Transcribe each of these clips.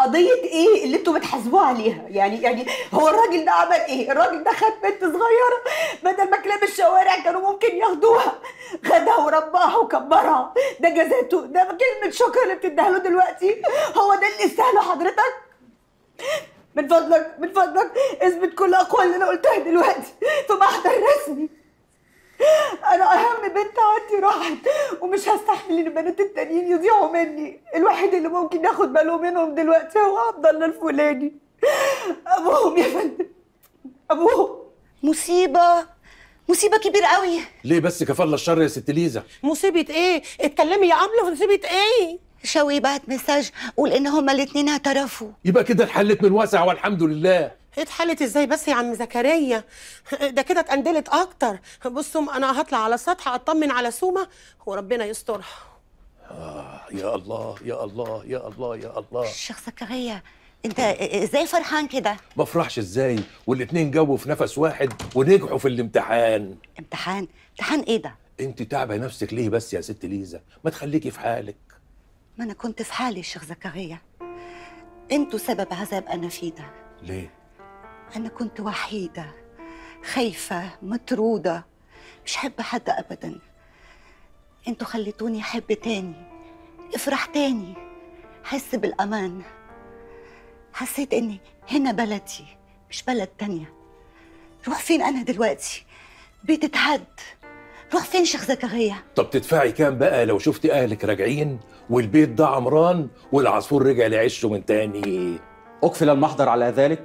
قضيه ايه اللي انتوا بتحاسبوه عليها يعني يعني هو الراجل ده عمل ايه الراجل ده خد بنت صغيره بدل ما كلاب الشوارع كانوا ممكن ياخدوها خدها ورباها وكبرها ده جزاته ده كلمه شكر اللي بتديها له دلوقتي هو ده اللي يستاهله حضرتك من فضلك من فضلك اثبت كل الاقوال اللي انا قلتها دلوقتي في محضر رسمي انا اهم بنت عندي راحت ومش هستحمل ان البنات التانيين يضيعوا مني الوحيد اللي ممكن ياخد باله منهم دلوقتي هو عبد الله الفلاني ابوهم يا فندم ابوهم مصيبة مصيبة كبيرة قوي ليه بس كفالة الشر يا ست ليزا مصيبة ايه؟ اتكلمي يا عملة مصيبة ايه؟ شوي بعت مساج قول ان هما الاتنين اعترفوا يبقى كده اتحلت من واسع والحمد لله اتحلت ازاي بس يا عم زكريا؟ ده كده اتقندلت اكتر بصوا انا هطلع على السطح اطمن على سومة وربنا يسترها يا الله يا الله يا الله يا الله الشيخ زكريا انت ازاي فرحان كده ما افرحش ازاي والاتنين جاوبوا في نفس واحد ونجحوا في الامتحان امتحان امتحان ايه ده انت تعبه نفسك ليه بس يا ست ليزا ما تخليكي في حالك ما انا كنت في حالي الشيخ زكريا انتوا سبب عذاب انا فيه ده ليه انا كنت وحيده خايفه مطروده مش حابه حد ابدا انتوا خليتوني احب تاني افرح تاني حس بالامان حسيت اني هنا بلدي مش بلد تانية روح فين انا دلوقتي بيت اتهد روح فين شيخ زكريا طب تدفعي كام بقى لو شفتي اهلك راجعين والبيت ده عمران والعصفور رجع لعشه من تاني أكفل المحضر على ذلك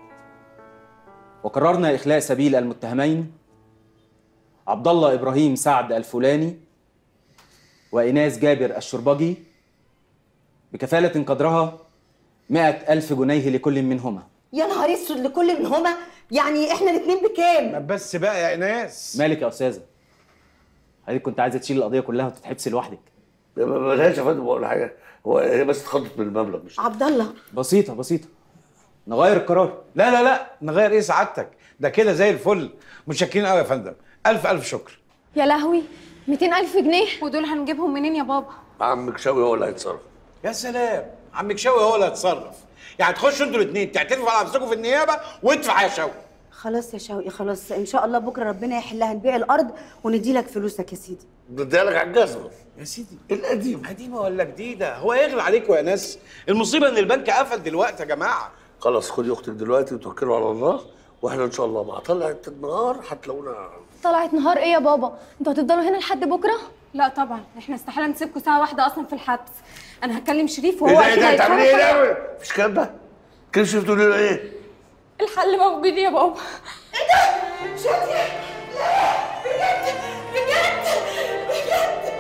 وقررنا إخلاء سبيل المتهمين عبد الله إبراهيم سعد الفلاني وإناس جابر الشربجي بكفالة قدرها مئة ألف جنيه لكل منهما يا نهار اسود لكل منهما يعني احنا الاتنين بكام ما بس بقى يا ايناس مالك يا أستاذة حضرتك كنت عايزة تشيل القضية كلها وتتحبسي لوحدك بلاش يا فندم ولا حاجه هو هي بس اتخضت من المبلغ مش عبد الله بسيطة بسيطة نغير القرار لا لا لا نغير ايه سعادتك ده كده زي الفل متشكرين قوي يا فندم الف الف شكر يا لهوي 200000 جنيه ودول هنجيبهم منين يا بابا عمك شوقي هو اللي هيتصرف يا سلام عمك شوقي هو اللي هيتصرف يعني تخشوا انتوا الاثنين تعترفوا على نفسكم في النيابه وادفع يا شوقي خلاص يا شوقي خلاص ان شاء الله بكره ربنا يحلها نبيع الارض وندي لك فلوسك يا سيدي بديها لك على الجزمه يا سيدي القديم قديمه ولا جديده هو يغلى عليكم يا ناس المصيبه ان البنك قفل دلوقتي يا جماعه خلاص خدي اختك دلوقتي وتوكلوا على الله واحنا ان شاء الله مع طلعت النهار هتلاقونا طلعت نهار ايه يا بابا انتوا هتفضلوا هنا لحد بكره لا طبعا احنا استحاله نسيبكم ساعه واحده اصلا في الحبس انا هكلم شريف ايه وهو ده ايه اكيد ده بتعملي ايه هيتصرف ده مفيش كلام ده كل شويه تقولي له ايه الحل موجود يا بابا شادية لا بجد بجد بجد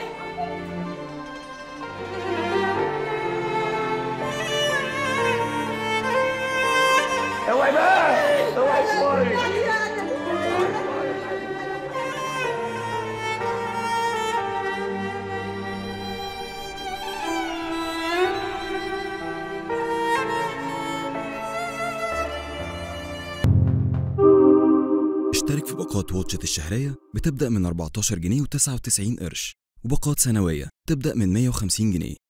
اوعي بقى اوعي اسمعي اشترك في باقات واتشت الشهرية بتبدأ من 14 جنيه و99 قرش وباقات سنوية تبدأ من 150 جنيه